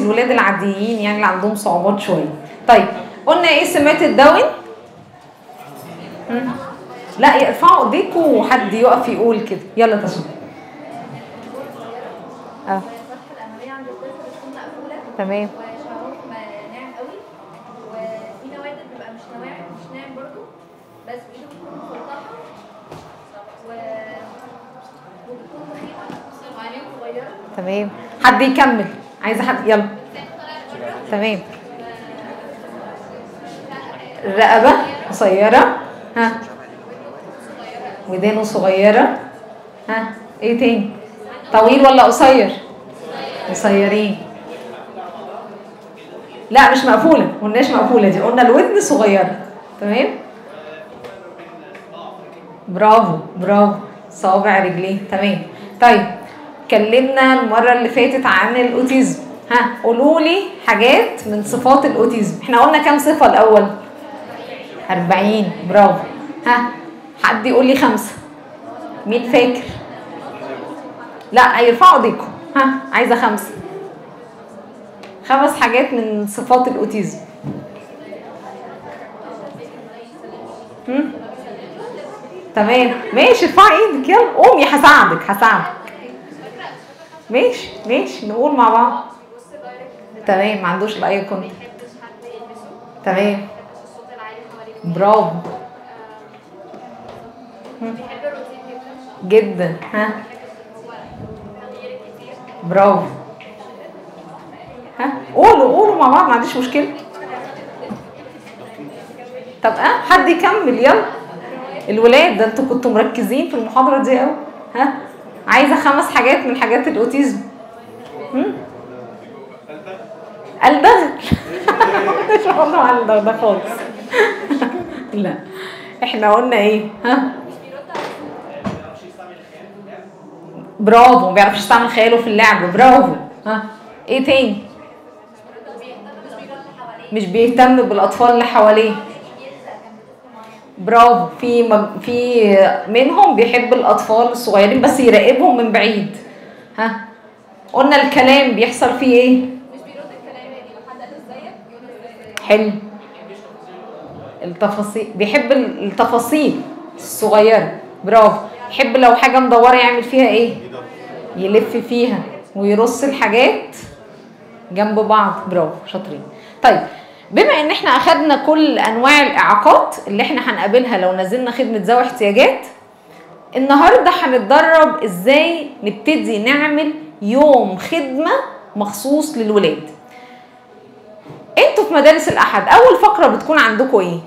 الولاد العاديين يعني اللي عندهم صعوبات شويه طيب قلنا ايه سمات الداون مم. لا ارفعوا ايديكم وحد يقف يقول كده يلا تشوف اه الفتحة الأمامية عند الطفل بتكون مقفولة تمام وشعرهم ناعم قوي وفي نوادر بتبقى مش نواعم مش ناعم برضو بس ايده بتكون مفلطحة و وبتكون تخينة وعينيهم صغيرة تمام حد يكمل عايزه حد يلا تمام الرقبه قصيره ها ودانه صغيره ها ايه تاني طويل ولا قصير قصيرين لا مش مقفوله ما قلناش مقفوله دي قلنا الودن صغيره تمام برافو برافو صوابع رجليه تمام طيب اتكلمنا المره اللي فاتت عن الاوتيزم ها قولوا لي حاجات من صفات الاوتيزم احنا قلنا كام صفه الاول 40 برافو ها حد يقول لي خمسه مين فاكر لا هيرفعوا ايديكم ها عايزه خمسه خمس حاجات من صفات الاوتيزم هم؟ تمام ماشي ارفعي ايدك يلا قومي هساعدك هساعدك ماشي ماشي نقول مع بعض تمام ما عندوش الاي كونتاكت تمام الصوت العالي حواليه برافو بيحب الروتين جدا جدا ها هو تغيير كتير برافو ها قولوا قولوا مع بعض ما عنديش مشكله طب اه حد يكمل يلا الولاد ده انتوا كنتوا مركزين في المحاضره دي قوي ها عايزه خمس حاجات من حاجات الاوتيزم هم؟ الدغل مش هقول على الدغل ده خالص لا احنا قلنا ايه ها برافو ما بيعرفش يستعمل خياله في اللعب برافو ها ايه تاني مش بيهتم بالاطفال اللي حواليه برافو في مج... في منهم بيحب الاطفال الصغيرين بس يراقبهم من بعيد ها قلنا الكلام بيحصل فيه ايه مش بيرد الكلام يعني لو حد قال له ازيك يقول له ازيك حلو التفاصيل بيحب التفاصيل الصغيره برافو يحب لو حاجه مدوره يعمل فيها ايه يلف فيها ويرص الحاجات جنب بعض برافو شاطرين طيب بما ان احنا اخدنا كل انواع الاعاقات اللي احنا هنقابلها لو نزلنا خدمه ذوي احتياجات النهارده هنتدرب ازاي نبتدي نعمل يوم خدمه مخصوص للولاد انتوا في مدارس الاحد اول فقره بتكون عندكم ايه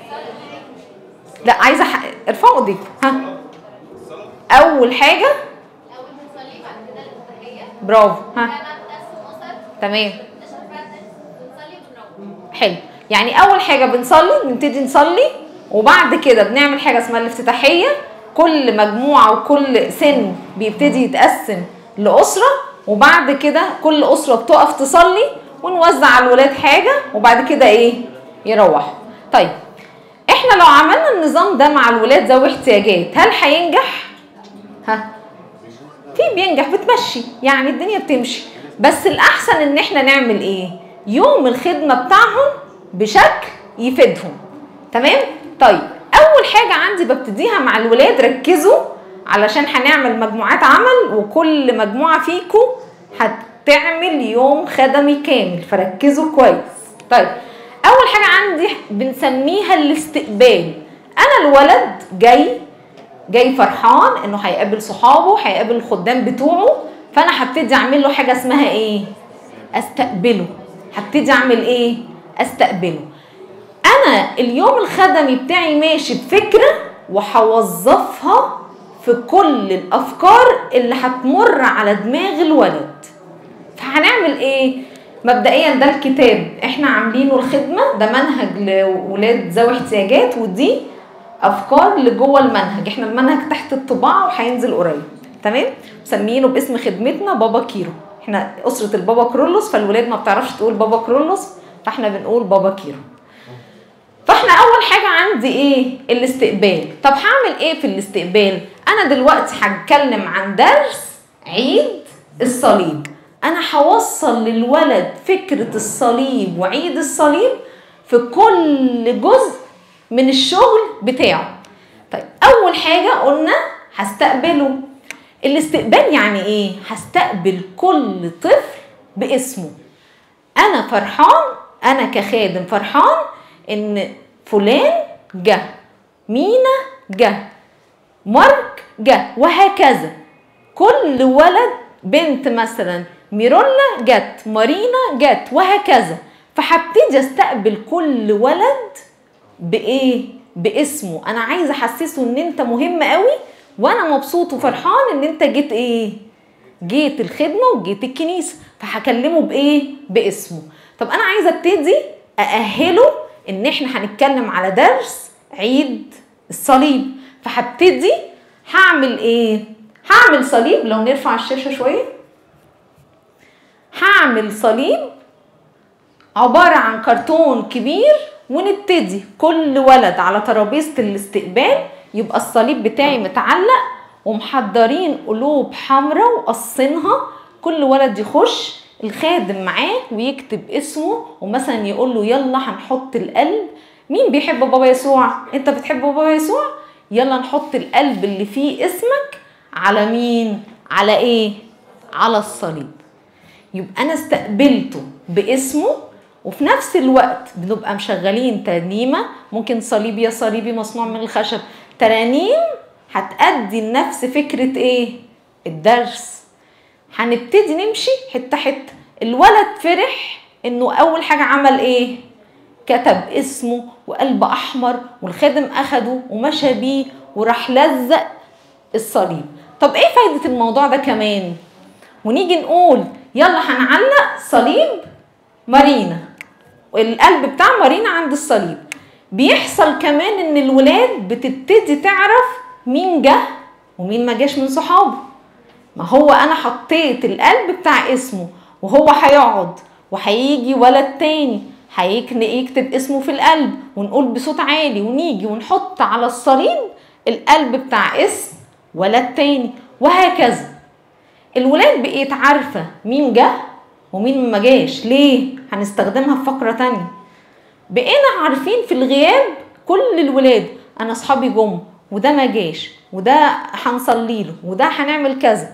لا عايزه ح... ارفعوا ايديكم ها اول حاجه اول بنصلي بعد كده الافتتاحيه برافو ها بعد نقسم اسر تمام نشرب براتس بنصلي وبنروح حلو يعني اول حاجه بنصلي بنبتدي نصلي وبعد كده بنعمل حاجه اسمها الافتتاحيه كل مجموعه وكل سن بيبتدي يتقسم لاسره وبعد كده كل اسره بتقف تصلي ونوزع على الولاد حاجه وبعد كده ايه يروحوا طيب احنا لو عملنا النظام ده مع الولاد ذوي احتياجات هل هينجح ها في بينجح بتمشي يعني الدنيا بتمشي بس الاحسن ان احنا نعمل ايه يوم الخدمه بتاعهم بشكل يفيدهم تمام طيب اول حاجه عندي ببتديها مع الولاد ركزوا علشان هنعمل مجموعات عمل وكل مجموعه فيكم هتعمل يوم خدمي كامل فركزوا كويس طيب اول حاجه عندي بنسميها الاستقبال انا الولد جاي جاي فرحان انه هيقابل صحابه هيقابل الخدام بتوعه فانا هبتدي اعمل له حاجه اسمها ايه استقبله هبتدي اعمل ايه استقبله انا اليوم الخدمي بتاعي ماشي بفكره وهوظفها في كل الافكار اللي هتمر على دماغ الولد فهنعمل ايه مبدئيا ده الكتاب احنا عاملينه الخدمه ده منهج لولاد ذوي احتياجات ودي افكار لجوه المنهج احنا المنهج تحت الطباعه وهينزل قريب تمام مسمينه باسم خدمتنا بابا كيرو احنا اسره البابا كرولوس فالولاد ما بتعرفش تقول بابا كرولوس فاحنا بنقول بابا كيرو فاحنا اول حاجه عندي ايه الاستقبال طب هعمل ايه في الاستقبال انا دلوقتي هتكلم عن درس عيد الصليب انا هوصل للولد فكره الصليب وعيد الصليب في كل جزء من الشغل بتاعه طيب اول حاجه قلنا هستقبله الاستقبال يعني ايه هستقبل كل طفل باسمه انا فرحان انا كخادم فرحان ان فلان جه مينا جه مارك جه وهكذا كل ولد بنت مثلا ميرولا جت مارينا جت وهكذا فهبتدي استقبل كل ولد بايه باسمه انا عايزه احسسه ان انت مهم قوي وانا مبسوط وفرحان ان انت جيت ايه جيت الخدمه وجيت الكنيسه فهكلمه بايه باسمه طب انا عايزه ابتدي ااهله ان احنا هنتكلم على درس عيد الصليب فهبتدي هعمل ايه هعمل صليب لو نرفع الشاشه شويه هعمل صليب عباره عن كرتون كبير ونبتدي كل ولد على ترابيزه الاستقبال يبقى الصليب بتاعي متعلق ومحضرين قلوب حمراء وقصينها كل ولد يخش الخادم معاه ويكتب اسمه ومثلا يقول له يلا هنحط القلب مين بيحب بابا يسوع انت بتحب بابا يسوع يلا نحط القلب اللي فيه اسمك على مين على ايه على الصليب يبقى انا استقبلته باسمه وفي نفس الوقت بنبقى مشغلين ترنيمه ممكن صليب يا صليبي مصنوع من الخشب ترانيم هتأدي لنفس فكره ايه الدرس هنبتدي نمشي حته حته الولد فرح انه اول حاجه عمل ايه كتب اسمه وقلب احمر والخادم اخده ومشى بيه وراح لزق الصليب طب ايه فايده الموضوع ده كمان ونيجي نقول يلا هنعلق صليب مارينا القلب بتاع مارينا عند الصليب بيحصل كمان ان الولاد بتبتدي تعرف مين جه ومين ما جاش من صحابه ما هو انا حطيت القلب بتاع اسمه وهو هيقعد وهيجي ولد تاني هيكتب اسمه في القلب ونقول بصوت عالي ونيجي ونحط على الصليب القلب بتاع اسم ولد تاني وهكذا الولاد بقيت عارفة مين جه ومين ما جاش ليه هنستخدمها في فقرة تانية بقينا عارفين في الغياب كل الولاد انا اصحابي جم وده ما جاش وده هنصلي له وده هنعمل كذا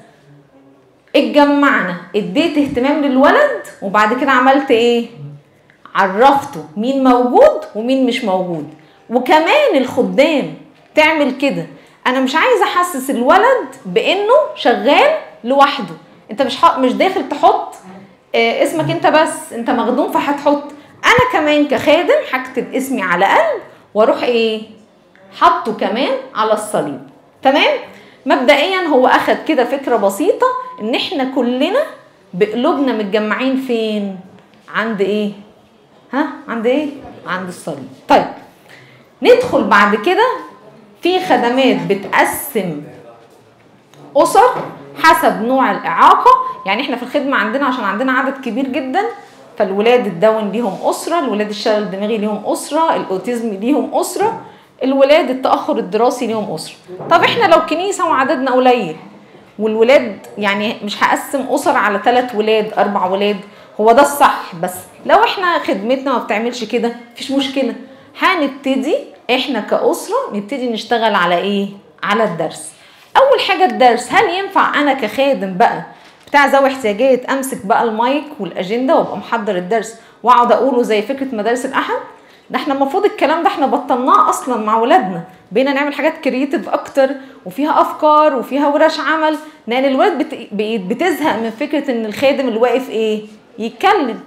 اتجمعنا اديت اهتمام للولد وبعد كده عملت ايه عرفته مين موجود ومين مش موجود وكمان الخدام تعمل كده انا مش عايزه احسس الولد بانه شغال لوحده انت مش حق مش داخل تحط اه اسمك انت بس انت مخدوم فهتحط انا كمان كخادم هكتب اسمي على قلب واروح ايه حطه كمان على الصليب تمام مبدئيا هو اخد كده فكره بسيطه ان احنا كلنا بقلوبنا متجمعين فين عند ايه ها عند ايه عند الصليب طيب ندخل بعد كده في خدمات بتقسم اسر حسب نوع الاعاقه يعني احنا في الخدمه عندنا عشان عندنا عدد كبير جدا فالولاد الداون ليهم اسره الولاد الشلل الدماغي ليهم اسره الاوتيزم ليهم اسره الولاد التاخر الدراسي ليهم اسره طب احنا لو كنيسه وعددنا قليل والولاد يعني مش هقسم اسر على ثلاث ولاد اربع ولاد هو ده الصح بس لو احنا خدمتنا ما بتعملش كده مفيش مشكله هنبتدي احنا كاسره نبتدي نشتغل على ايه على الدرس اول حاجه الدرس هل ينفع انا كخادم بقى بتاع ذوي احتياجات امسك بقى المايك والاجنده وابقى محضر الدرس واقعد اقوله زي فكره مدارس الاحد ده احنا المفروض الكلام ده احنا بطلناه اصلا مع ولادنا بقينا نعمل حاجات كرييتيف اكتر وفيها افكار وفيها ورش عمل لان الولاد بت... بتزهق من فكره ان الخادم اللي واقف ايه يتكلم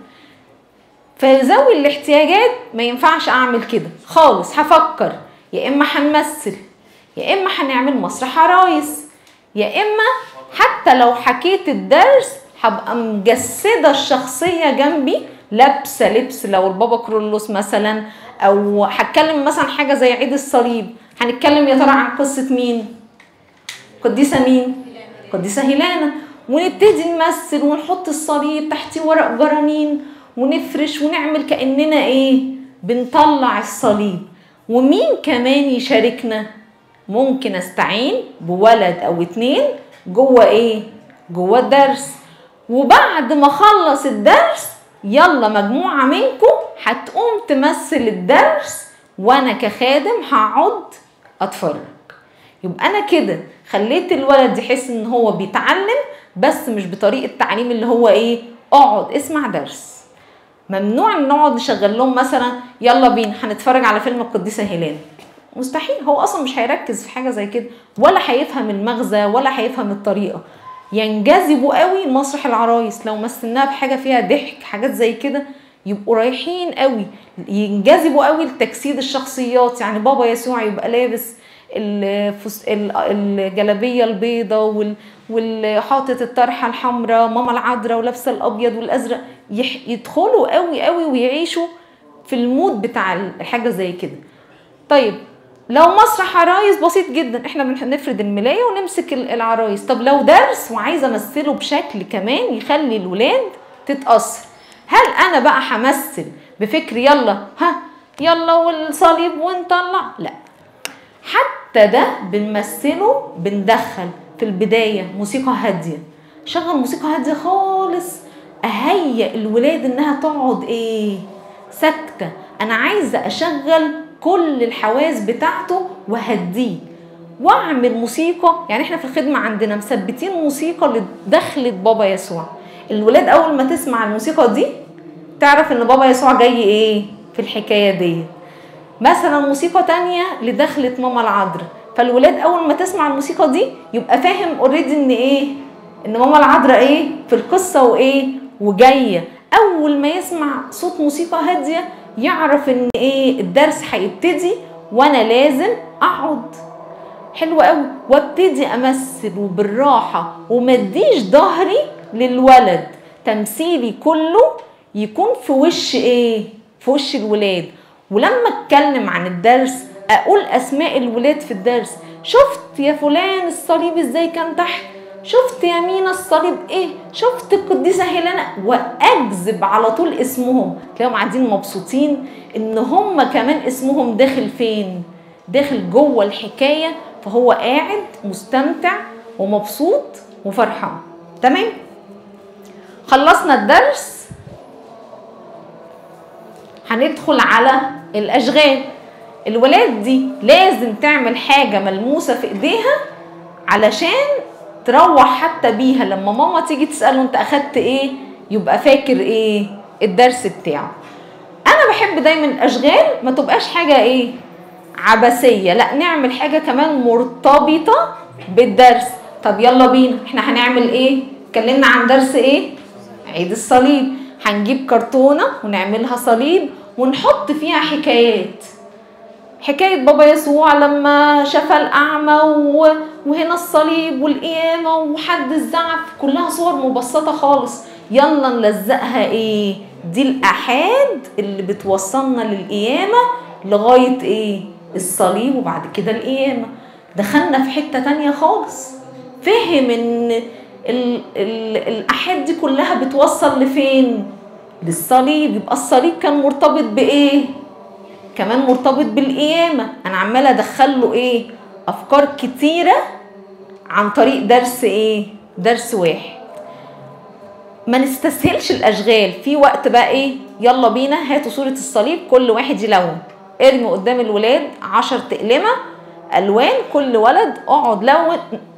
فذوي الاحتياجات ما ينفعش اعمل كده خالص هفكر يا اما هنمثل يا اما هنعمل مسرح عرايس يا اما حتى لو حكيت الدرس هبقى مجسده الشخصيه جنبي لابسه لبس لو البابا كرولوس مثلا او هتكلم مثلا حاجه زي عيد الصليب هنتكلم يا ترى عن قصه مين قديسه مين قديسه هيلانا ونبتدي نمثل ونحط الصليب تحتيه ورق جرانين ونفرش ونعمل كاننا ايه بنطلع الصليب ومين كمان يشاركنا ممكن استعين بولد او اتنين جوه ايه جوه الدرس وبعد ما اخلص الدرس يلا مجموعه منكم هتقوم تمثل الدرس وانا كخادم هقعد اتفرج يبقى انا كده خليت الولد يحس ان هو بيتعلم بس مش بطريقه تعليم اللي هو ايه اقعد اسمع درس ممنوع ان نقعد نشغل لهم مثلا يلا بينا هنتفرج على فيلم القديسه هيلان مستحيل هو اصلا مش هيركز في حاجه زي كده ولا هيفهم المغزى ولا هيفهم الطريقه ينجذبوا قوي مسرح العرايس لو مثلناها بحاجه فيها ضحك حاجات زي كده يبقوا رايحين قوي ينجذبوا قوي لتجسيد الشخصيات يعني بابا يسوع يبقى لابس الفس... ال- الجلابيه البيضاء وال... والحاطط الطرحه الحمراء ماما العذراء ولابسه الابيض والازرق يح... يدخلوا قوي قوي ويعيشوا في المود بتاع الحاجه زي كده طيب لو مسرح عرايس بسيط جدا احنا بنفرد الملايه ونمسك ال- العرايس طب لو درس وعايزه امثله بشكل كمان يخلي الولاد تتاثر هل انا بقى همثل بفكر يلا ها يلا والصليب ونطلع لا حتى ده بنمثله بندخل في البدايه موسيقى هاديه شغل موسيقى هاديه خالص اهيئ الولاد انها تقعد ايه ساكته انا عايزه اشغل كل الحواس بتاعته وهديه واعمل موسيقى يعني احنا في الخدمه عندنا مثبتين موسيقى لدخلة بابا يسوع الولاد اول ما تسمع الموسيقى دي تعرف ان بابا يسوع جاي ايه في الحكايه دي مثلا موسيقى تانية لدخلة ماما العذراء فالولاد اول ما تسمع الموسيقى دي يبقى فاهم اوريدي ان ايه ان ماما العذراء ايه في القصه وايه وجايه اول ما يسمع صوت موسيقى هاديه يعرف ان ايه الدرس هيبتدي وانا لازم اقعد حلو قوي وابتدي امثل وبالراحه وما اديش ظهري للولد تمثيلي كله يكون في وش ايه في وش الولاد ولما اتكلم عن الدرس اقول اسماء الولاد في الدرس شفت يا فلان الصليب ازاي كان تحت شفت يا مينا الصليب ايه شفت القديسه هيلانا واجذب على طول اسمهم تلاقيهم قاعدين مبسوطين ان هم كمان اسمهم داخل فين داخل جوه الحكايه فهو قاعد مستمتع ومبسوط وفرحان تمام خلصنا الدرس هندخل على الاشغال الولاد دي لازم تعمل حاجه ملموسه في ايديها علشان تروح حتى بيها لما ماما تيجي تساله انت اخدت ايه يبقى فاكر ايه الدرس بتاعه انا بحب دايما الاشغال ما تبقاش حاجه ايه عبثيه لا نعمل حاجه كمان مرتبطه بالدرس طب يلا بينا احنا هنعمل ايه اتكلمنا عن درس ايه عيد الصليب هنجيب كرتونه ونعملها صليب ونحط فيها حكايات حكاية بابا يسوع لما شفى الأعمى و... وهنا الصليب والقيامة وحد الزعف كلها صور مبسطة خالص يلا نلزقها ايه دي الأحاد اللي بتوصلنا للقيامة لغاية ايه الصليب وبعد كده القيامة دخلنا في حتة تانية خالص فهم ان ال... ال... الأحاد دي كلها بتوصل لفين للصليب يبقى الصليب كان مرتبط بإيه كمان مرتبط بالقيامة أنا عمالة أدخل له إيه أفكار كتيرة عن طريق درس إيه درس واحد ما نستسهلش الأشغال في وقت بقى إيه يلا بينا هاتوا صورة الصليب كل واحد يلون ارمي قدام الولاد عشر تقلمة ألوان كل ولد اقعد لون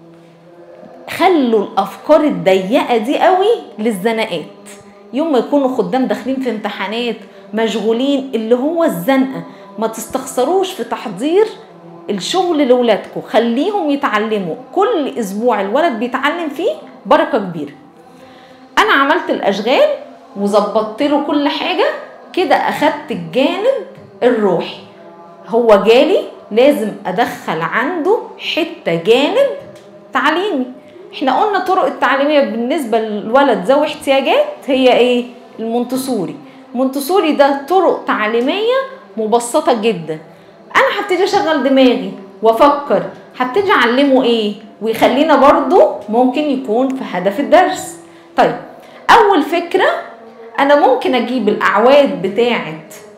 خلوا الأفكار الضيقة دي قوي للزنقات يوم ما يكونوا خدام داخلين في امتحانات مشغولين اللي هو الزنقه ما تستخسروش في تحضير الشغل لاولادكم خليهم يتعلموا كل اسبوع الولد بيتعلم فيه بركه كبيره انا عملت الاشغال وظبطت له كل حاجه كده اخدت الجانب الروحي هو جالي لازم ادخل عنده حته جانب تعليمي احنا قلنا طرق التعليميه بالنسبه للولد ذوي احتياجات هي ايه المونتسوري مونتسوري ده طرق تعليميه مبسطه جدا انا هبتدي اشغل دماغي وافكر هبتدي اعلمه ايه ويخلينا برضو ممكن يكون في هدف الدرس طيب اول فكره انا ممكن اجيب الاعواد بتاعه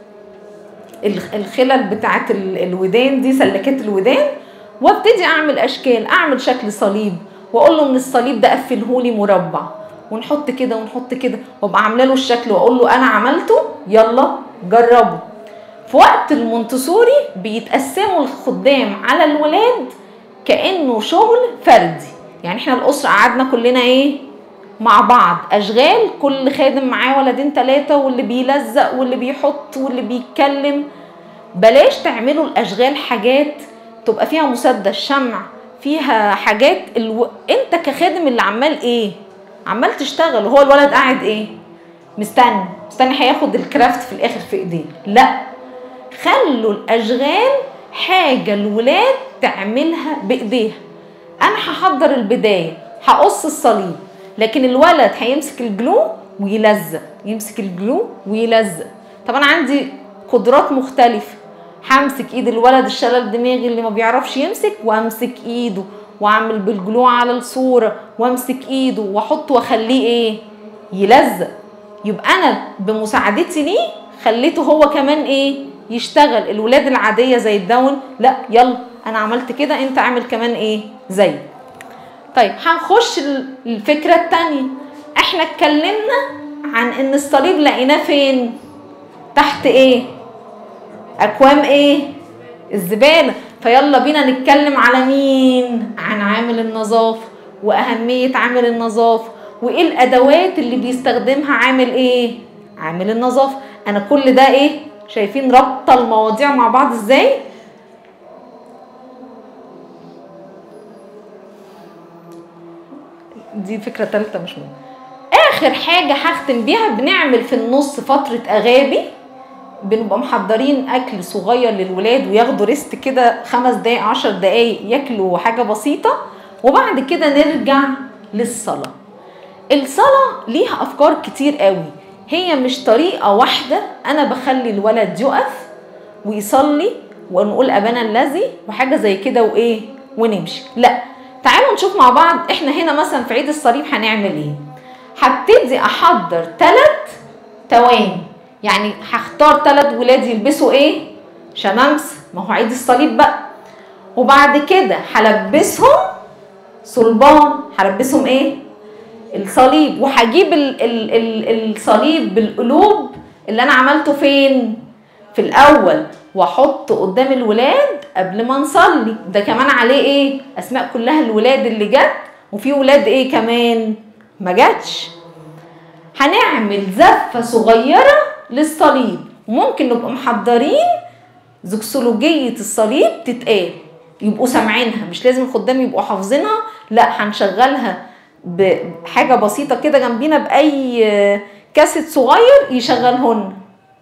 الخلل بتاعه الودان دي سلكات الودان وابتدي اعمل اشكال اعمل شكل صليب واقول له ان الصليب ده قفلهولي مربع ونحط كده ونحط كده وابقى عامله له الشكل واقول له انا عملته يلا جربه في وقت المونتسوري بيتقسموا الخدام على الولاد كانه شغل فردي يعني احنا الاسره قعدنا كلنا ايه مع بعض اشغال كل خادم معاه ولدين ثلاثه واللي بيلزق واللي بيحط واللي بيتكلم بلاش تعملوا الاشغال حاجات تبقى فيها مسدس شمع فيها حاجات الو... انت كخادم اللي عمال ايه عمال تشتغل وهو الولد قاعد ايه مستني مستني هياخد الكرافت في الاخر في ايديه لا خلوا الاشغال حاجه الولاد تعملها بايديها انا هحضر البدايه هقص الصليب لكن الولد هيمسك الجلو ويلزق يمسك الجلو ويلزق طب انا عندي قدرات مختلفه همسك ايد الولد الشلل دماغي اللي ما بيعرفش يمسك وامسك ايده واعمل بالجلو على الصوره وامسك ايده واحطه واخليه ايه يلزق يبقى انا بمساعدتي ليه خليته هو كمان ايه يشتغل الولاد العاديه زي الداون لا يلا انا عملت كده انت اعمل كمان ايه زي طيب هنخش الفكره التانية احنا اتكلمنا عن ان الصليب لقيناه فين تحت ايه اكوام ايه الزباله فيلا بينا نتكلم على مين عن عامل النظافه واهميه عامل النظافه وايه الادوات اللي بيستخدمها عامل ايه عامل النظافه انا كل ده ايه شايفين رابطه المواضيع مع بعض ازاي دي فكره ثالثه مش مهم اخر حاجه هختم بيها بنعمل في النص فتره اغابي بنبقى محضرين اكل صغير للولاد وياخدوا ريست كده خمس دقايق عشر دقايق ياكلوا حاجه بسيطه وبعد كده نرجع للصلاه الصلاه ليها افكار كتير قوي هي مش طريقه واحده انا بخلي الولد يقف ويصلي ونقول ابانا الذي وحاجه زي كده وايه ونمشي لا تعالوا نشوف مع بعض احنا هنا مثلا في عيد الصليب هنعمل ايه هبتدي احضر ثلاث تواني يعني هختار ثلاث ولاد يلبسوا ايه شمامس ما هو عيد الصليب بقى وبعد كده هلبسهم صلبان هلبسهم ايه الصليب وهجيب ال ال ال الصليب بالقلوب اللي انا عملته فين في الاول واحطه قدام الولاد قبل ما نصلي ده كمان عليه ايه اسماء كلها الولاد اللي جت وفي ولاد ايه كمان ما جاتش هنعمل زفه صغيره للصليب وممكن نبقى محضرين زكسولوجيه الصليب تتقال يبقوا سامعينها مش لازم الخدام يبقوا حافظينها لا هنشغلها بحاجه بسيطه كده جنبينا باي كاسيت صغير يشغلهن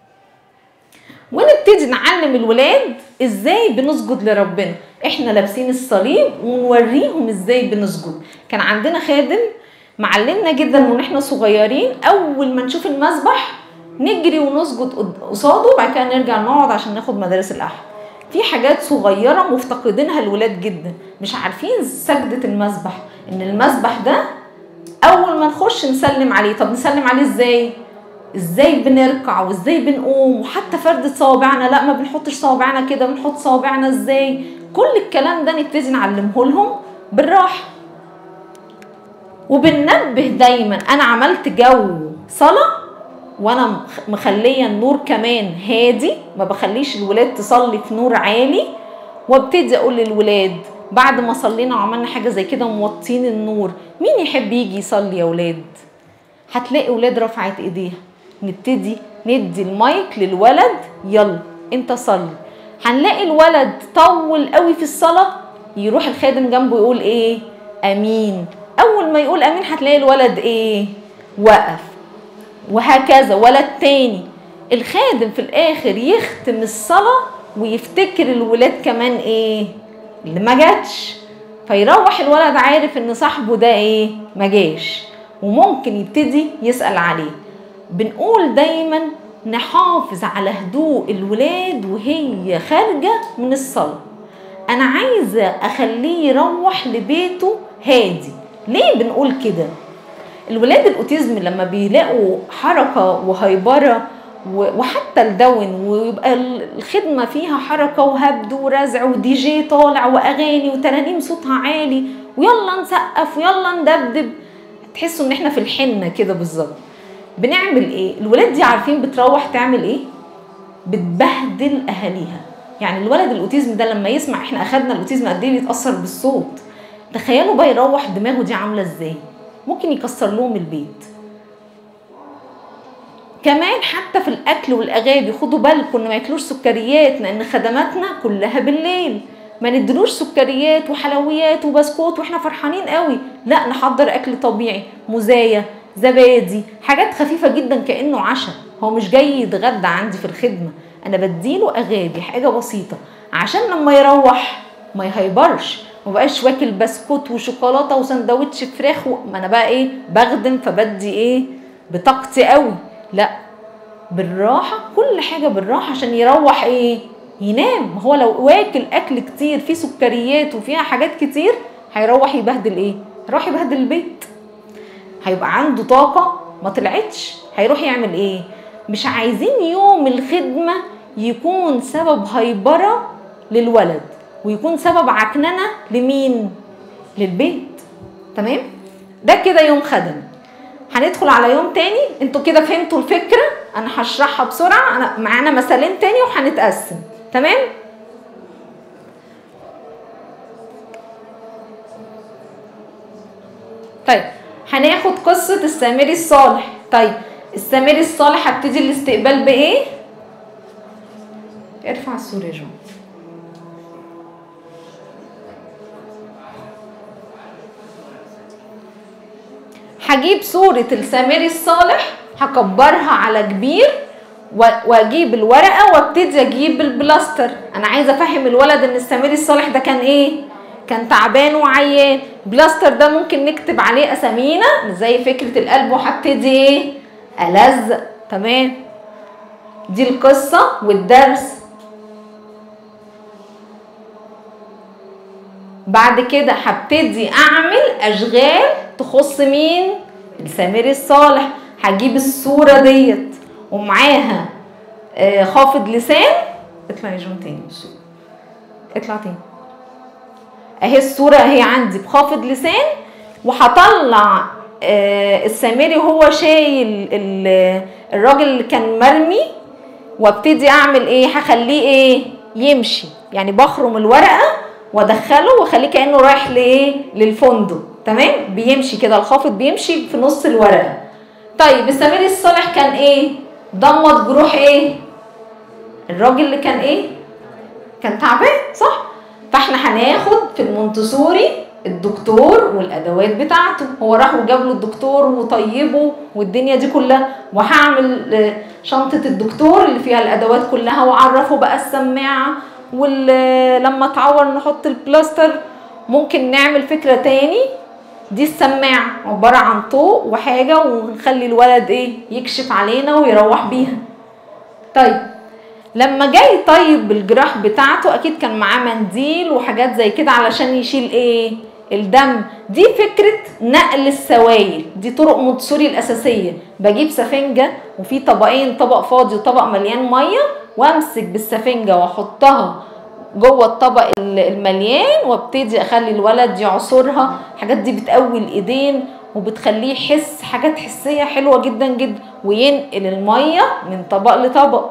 ونبتدي نعلم الولاد ازاي بنسجد لربنا احنا لابسين الصليب ونوريهم ازاي بنسجد كان عندنا خادم معلمنا جدا من احنا صغيرين اول ما نشوف المسبح نجري ونسجد قصاده وبعد كده نرجع نقعد عشان ناخد مدارس الاحد في حاجات صغيرة مفتقدينها الولاد جدا مش عارفين سجدة المسبح ان المسبح ده اول ما نخش نسلم عليه طب نسلم عليه ازاي ازاي بنركع وازاي بنقوم وحتى فردة صوابعنا لا ما بنحطش صوابعنا كده بنحط صوابعنا ازاي كل الكلام ده نبتدي نعلمه لهم بالراحة وبننبه دايما انا عملت جو صلاة وانا مخليه النور كمان هادي ما بخليش الولاد تصلي في نور عالي وابتدي اقول للولاد بعد ما صلينا وعملنا حاجه زي كده وموطين النور مين يحب يجي يصلي يا ولاد هتلاقي ولاد رفعت ايديها نبتدي ندي المايك للولد يلا انت صلي هنلاقي الولد طول قوي في الصلاه يروح الخادم جنبه يقول ايه امين اول ما يقول امين هتلاقي الولد ايه وقف وهكذا ولد تاني الخادم في الاخر يختم الصلاه ويفتكر الولاد كمان ايه اللي ما جاتش فيروح الولد عارف ان صاحبه ده ايه ما جاش وممكن يبتدي يسال عليه بنقول دايما نحافظ على هدوء الولاد وهي خارجه من الصلاه انا عايزه اخليه يروح لبيته هادي ليه بنقول كده الولاد الاوتيزم لما بيلاقوا حركه وهيبره وحتى الدون ويبقى الخدمه فيها حركه وهبد ورزع ودي جي طالع واغاني وترانيم صوتها عالي ويلا نسقف ويلا ندبدب تحسوا ان احنا في الحنه كده بالظبط بنعمل ايه الولاد دي عارفين بتروح تعمل ايه بتبهدل اهاليها يعني الولد الاوتيزم ده لما يسمع احنا اخدنا الاوتيزم قد ايه بيتاثر بالصوت تخيلوا بقى يروح دماغه دي عامله ازاي ممكن يكسر لهم البيت كمان حتى في الاكل والاغاني خدوا بالكم ان ما ياكلوش سكريات لان خدماتنا كلها بالليل ما ندلوش سكريات وحلويات وبسكوت واحنا فرحانين قوي لا نحضر اكل طبيعي مزايا زبادي حاجات خفيفه جدا كانه عشاء هو مش جاي يتغدى عندي في الخدمه انا بديله اغابي حاجه بسيطه عشان لما يروح ما يهيبرش ما بقاش واكل بسكوت وشوكولاته وسندوتش فراخ و... ما انا بقى ايه بخدم فبدي ايه بطاقتي قوي لا بالراحه كل حاجه بالراحه عشان يروح ايه ينام ما هو لو واكل اكل كتير فيه سكريات وفيها حاجات كتير هيروح يبهدل ايه هيروح يبهدل البيت هيبقى عنده طاقه ما طلعتش هيروح يعمل ايه مش عايزين يوم الخدمه يكون سبب هيبره للولد ويكون سبب عكننه لمين للبيت تمام ده كده يوم خدمي هندخل على يوم تاني انتوا كده فهمتوا الفكره انا هشرحها بسرعه انا معانا مثالين تاني وهنتقسم تمام طيب هناخد قصه السامري الصالح طيب السامري الصالح هبتدي الاستقبال بايه ارفع الصوره يا جون هجيب صورة السامري الصالح هكبرها على كبير واجيب الورقة وابتدي اجيب البلاستر انا عايزة افهم الولد ان السامري الصالح ده كان ايه كان تعبان وعيان بلاستر ده ممكن نكتب عليه اسامينا زي فكرة القلب وهبتدي ايه الزق تمام دي القصة والدرس بعد كده هبتدي اعمل اشغال تخص مين السامري الصالح هجيب الصورة ديت ومعاها آه خافض لسان اطلع يا جون تاني بالصورة اطلع تاني اهي الصورة اهي عندي بخافض لسان وهطلع آه السامري وهو شايل الراجل اللي كان مرمي وابتدي اعمل ايه هخليه ايه يمشي يعني بخرم الورقه وادخله واخليه كانه رايح لايه للفندق تمام بيمشي كده الخافض بيمشي في نص الورقه طيب السامري الصالح كان ايه ضمت جروح ايه الراجل اللي كان ايه كان تعبان صح فاحنا هناخد في المونتسوري الدكتور والادوات بتاعته هو راح وجاب له الدكتور وطيبه والدنيا دي كلها وهعمل شنطه الدكتور اللي فيها الادوات كلها واعرفه بقى السماعه ولما اتعور نحط البلاستر ممكن نعمل فكره تاني دي السماعه عباره عن طوق وحاجه ونخلي الولد ايه يكشف علينا ويروح بيها طيب لما جاي طيب بالجراح بتاعته اكيد كان معاه منديل وحاجات زي كده علشان يشيل ايه الدم دي فكرة نقل السوائل دي طرق مونتسوري الأساسية بجيب سفنجة وفي طبقين طبق فاضي وطبق مليان مية وامسك بالسفنجة واحطها جوه الطبق المليان وابتدي اخلي الولد يعصرها الحاجات دي بتقوي الايدين وبتخليه يحس حاجات حسية حلوة جدا جدا وينقل المية من طبق لطبق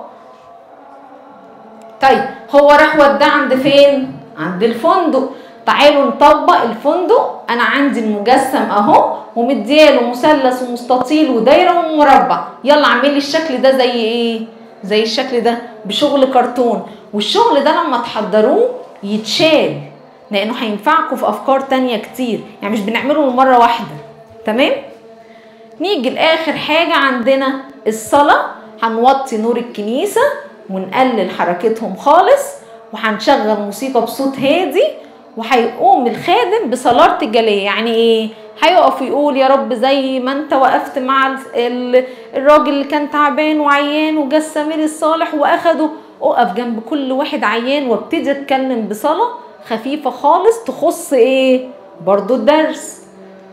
طيب هو راح وداه عند فين عند الفندق تعالوا نطبق الفندق انا عندي المجسم اهو ومدياله مثلث ومستطيل ودايره ومربع يلا اعمل لي الشكل ده زي ايه زي الشكل ده بشغل كرتون والشغل ده لما تحضروه يتشال لانه هينفعكم في افكار تانية كتير يعني مش بنعمله مره واحده تمام نيجي لاخر حاجه عندنا الصلاه هنوطي نور الكنيسه ونقلل حركتهم خالص وهنشغل موسيقى بصوت هادي وهيقوم الخادم بصلاة الجلية يعني ايه هيقف يقول يا رب زي ما انت وقفت مع الراجل اللي كان تعبان وعيان وجا السمير الصالح واخده اقف جنب كل واحد عيان وابتدي اتكلم بصلاة خفيفة خالص تخص ايه برضو الدرس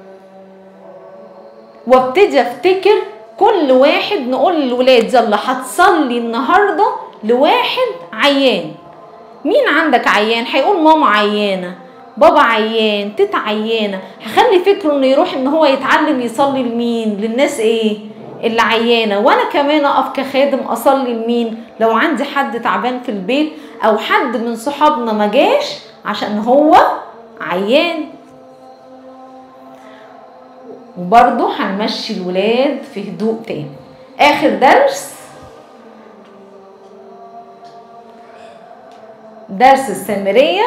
وابتدي افتكر كل واحد نقول للولاد يلا هتصلي النهارده لواحد عيان مين عندك عيان هيقول ماما عيانه بابا عيان تيتا عيانه هخلي فكره انه يروح ان هو يتعلم يصلي لمين للناس ايه اللي عيانه وانا كمان اقف كخادم اصلي لمين لو عندي حد تعبان في البيت او حد من صحابنا ما جاش عشان هو عيان وبرضه هنمشي الولاد في هدوء تاني اخر درس درس السامريه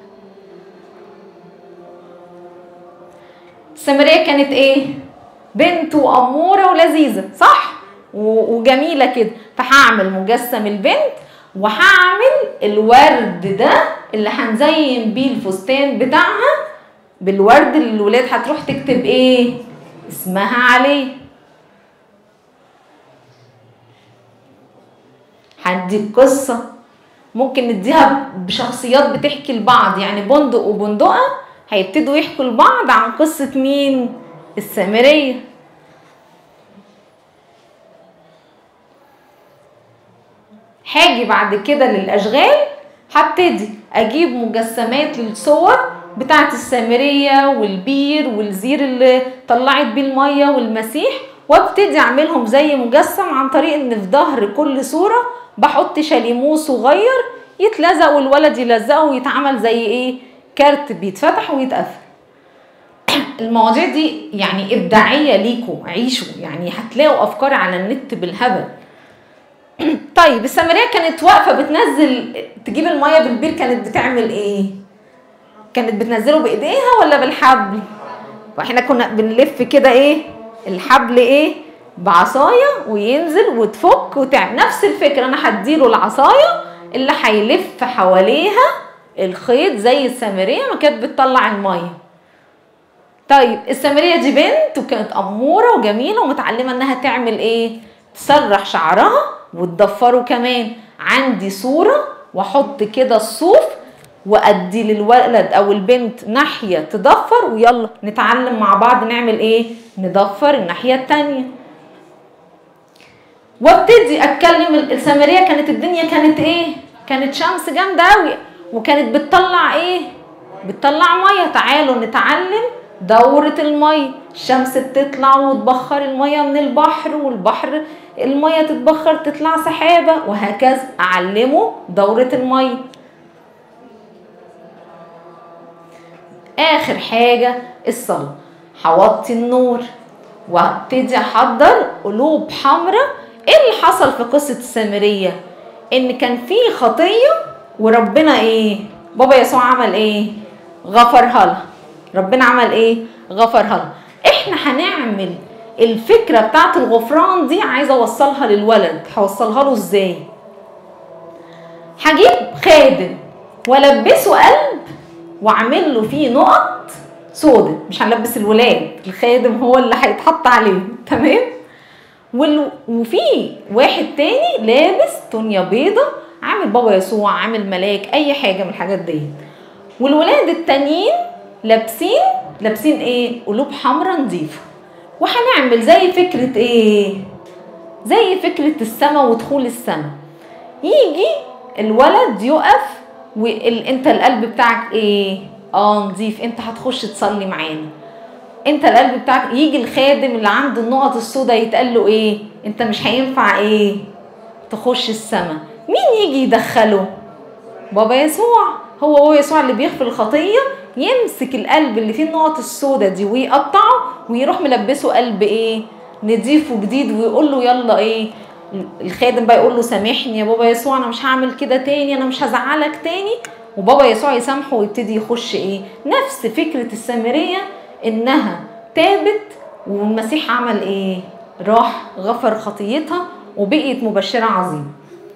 السامريه كانت ايه بنت واموره ولذيذه صح و- وجميله كده فهعمل مجسم البنت وهعمل الورد ده اللي هنزين بيه الفستان بتاعها بالورد اللي الولاد هتروح تكتب ايه اسمها عليه هدي قصة ممكن نديها بشخصيات بتحكي لبعض يعني بندق وبندقة هيبتدوا يحكوا لبعض عن قصة مين السامرية هاجي بعد كده للأشغال هبتدي أجيب مجسمات للصور بتاعت السامرية والبير والزير اللي طلعت بيه المية والمسيح وابتدي أعملهم زي مجسم عن طريق إن في ظهر كل صورة بحط شاليمو صغير يتلزق والولد يلزقه ويتعمل زي إيه كارت بيتفتح ويتقفل المواضيع دي يعني إبداعية ليكم عيشوا يعني هتلاقوا أفكار على النت بالهبل طيب السامريه كانت واقفه بتنزل تجيب الميه بالبير كانت بتعمل ايه كانت بتنزله بايديها ولا بالحبل واحنا كنا بنلف كده ايه الحبل ايه بعصايه وينزل وتفك وتعمل نفس الفكره انا هديله العصايه اللي هيلف حواليها الخيط زي السامريه ما كانت بتطلع الميه طيب السامريه دي بنت وكانت اموره وجميله ومتعلمه انها تعمل ايه تسرح شعرها وتضفره كمان عندي صوره واحط كده الصوف وادي للولد او البنت ناحيه تضفر ويلا نتعلم مع بعض نعمل ايه نضفر الناحيه التانيه وابتدي اتكلم السامريه كانت الدنيا كانت ايه كانت شمس جامده قوي وكانت بتطلع ايه بتطلع ميه تعالوا نتعلم دورة المية الشمس بتطلع وتبخر المية من البحر والبحر المية تتبخر تطلع سحابة وهكذا أعلمه دورة المية آخر حاجة الصلاة هوطي النور وابتدي أحضر قلوب حمراء إيه اللي حصل في قصة السامرية؟ إن كان في خطية وربنا إيه؟ بابا يسوع عمل إيه؟ غفرها لها ربنا عمل ايه غفرها لها احنا هنعمل الفكره بتاعت الغفران دي عايزه اوصلها للولد هوصلها له ازاي هجيب خادم والبسه قلب واعمل له فيه نقط سودة مش هنلبس الولاد الخادم هو اللي هيتحط عليه تمام وال... وفي واحد تاني لابس تونيا بيضة عامل بابا يسوع عامل ملاك اي حاجه من الحاجات دي والولاد التانيين لابسين لابسين ايه قلوب حمراء نظيفه وهنعمل زي فكره ايه زي فكره السما ودخول السما يجي الولد يقف وانت القلب بتاعك ايه اه نظيف انت هتخش تصلي معانا انت القلب بتاعك يجي الخادم اللي عنده النقط السوداء يتقال له ايه انت مش هينفع ايه تخش السما مين يجي يدخله بابا يسوع هو هو يسوع اللي بيغفر الخطيه يمسك القلب اللي فيه النقط السوداء دي ويقطعه ويروح ملبسه قلب ايه نضيف وجديد ويقول له يلا ايه الخادم بقى يقول له سامحني يا بابا يسوع انا مش هعمل كده تاني انا مش هزعلك تاني وبابا يسوع يسامحه ويبتدي يخش ايه نفس فكره السامريه انها تابت والمسيح عمل ايه راح غفر خطيتها وبقيت مبشره عظيمه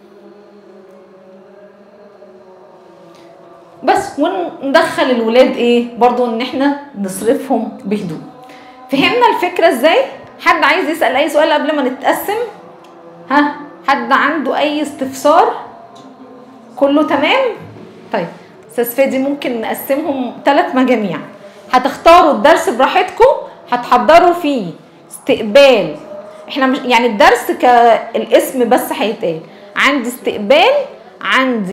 بس وندخل الولاد ايه برضو ان احنا نصرفهم بهدوء فهمنا الفكرة ازاي حد عايز يسأل اي سؤال قبل ما نتقسم ها حد عنده اي استفسار كله تمام طيب استاذ فادي ممكن نقسمهم ثلاث مجاميع هتختاروا الدرس براحتكم هتحضروا فيه استقبال احنا مش يعني الدرس كالاسم بس هيتقال عندي استقبال عندي